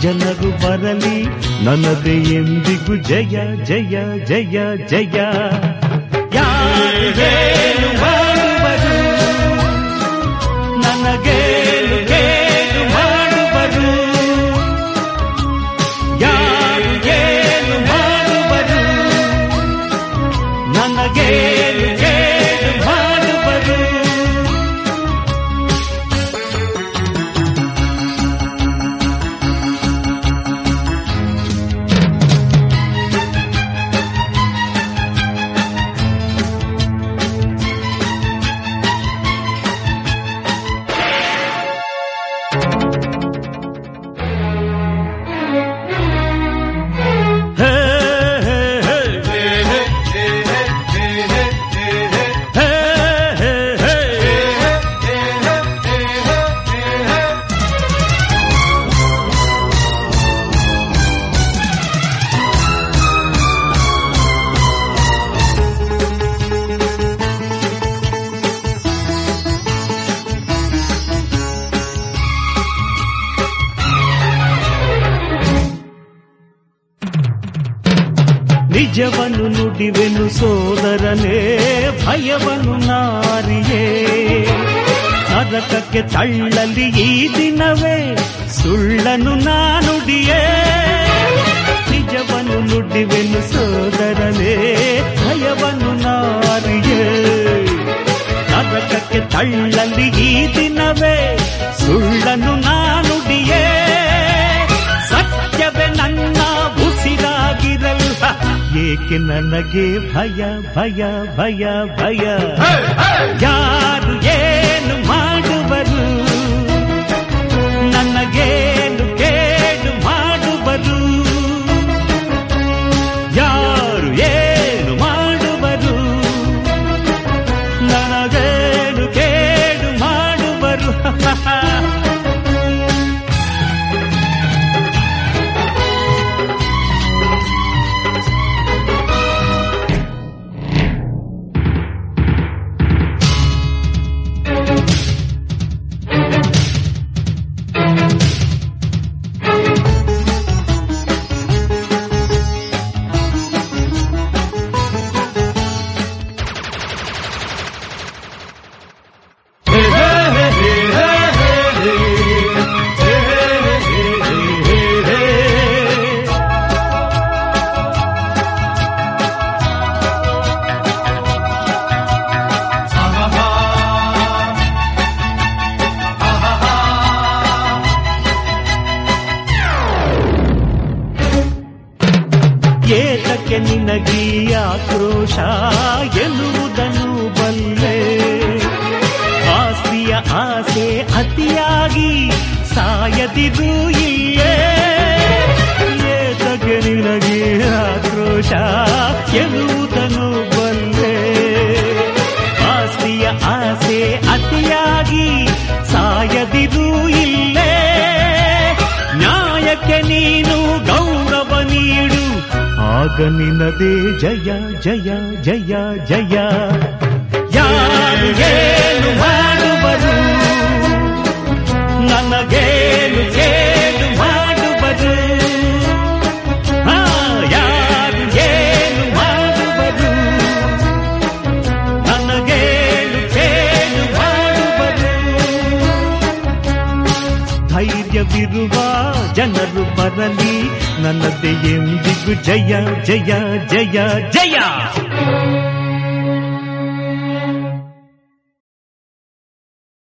ಜನರು ಬರಲಿ ನನ್ನದೇ ಎಂದಿಗೂ ಜಯ ಜಯ ಜಯ ಜಯ ಯಾರು ಏನು ಮಾಡುವರು ನನಗೇನು ಕೇಳು ಮಾಡುವರು ಯಾರು ಏನು ಮಾಡುವರು ನನಗೇನು ಕೇಳು ಮಾಡುವರು ಹೇ ಹೇ ಹೇ ಹೇ ಹೇ ಹೇ ನಿಜವನ್ನು ನುಡಿವೆನು ಸೋದರನೇ ಭಯವನ್ನು ನಾರಿಯೇ ನರಕಕ್ಕೆ ತಳ್ಳಲಿ ಈ ದಿನವೇ ಸುಳ್ಳನು ನಾನುಡಿಯೇ ನಿಜವನ್ನು ನುಡಿವೆನು ಸೋದರನೇ ಭಯವನ್ನು ನಾರಿಯೇ ನರಕಕ್ಕೆ ತಳ್ಳಲಿ ಈ ದಿನವೇ ಸುಳ್ಳನು ನಾನುಡಿಯೇ ಸತ್ಯವೇ ನನ್ನ ಉಸಿರಾಗಿರಲ್ಲ ಏಕೆ ನನಗೆ ಭಯ ಭಯ ಭಯ ಭಯ ಯಾರು ಏನು ಮಾಡುವರು ನನಗೇನು ಕೇಳು ಮಾಡುವರು ಯಾರು ಏನು ಮಾಡುವರು ನನಗೇನು ಕೇಳು ಮಾಡುವರು ಏತಕ್ಕೆ ನಿನಗೀ ಆಕ್ರೋಶ ಎನ್ನುವುದನ್ನು ಬಲ್ಲೆ ಆಸ್ತಿಯ ಆಸೆ ಅತಿಯಾಗಿ ಸಾಯದಿದು ಇಲ್ಲೇ ಏತಕ್ಕೆ ನಿನಗೀ ಆಕ್ರೋಶ ಎನ್ನುವುದನ್ನು ಬಲ್ಲೆ ಆಸ್ತಿಯ ಆಸೆ ಅತಿಯಾಗಿ ಸಾಯದಿದು ಇಲ್ಲೇ ನ್ಯಾಯಕ್ಕೆ ನೀನು ಗೌರವ ನೀಡು ಆಗ ನಿನ್ನದೇ ಜಯ ಜಯ ಜಯ ಜಯ ಯಾರು ಏನು ಮಾಡುವರು ನನಗೇನು ಕೇಳು ಮಾಡುವರು ಹಾ, ಯಾರು ಏನು ಮಾಡುವರು ನನಗೇನು ಕೇಳು ಮಾಡುವರು ಧೈರ್ಯವಿರುವ ಜನರು ಬರಲಿ ನನ್ನದೇ ಎಂದಿಗೂ ಜಯ ಜಯ ಜಯ ಜಯ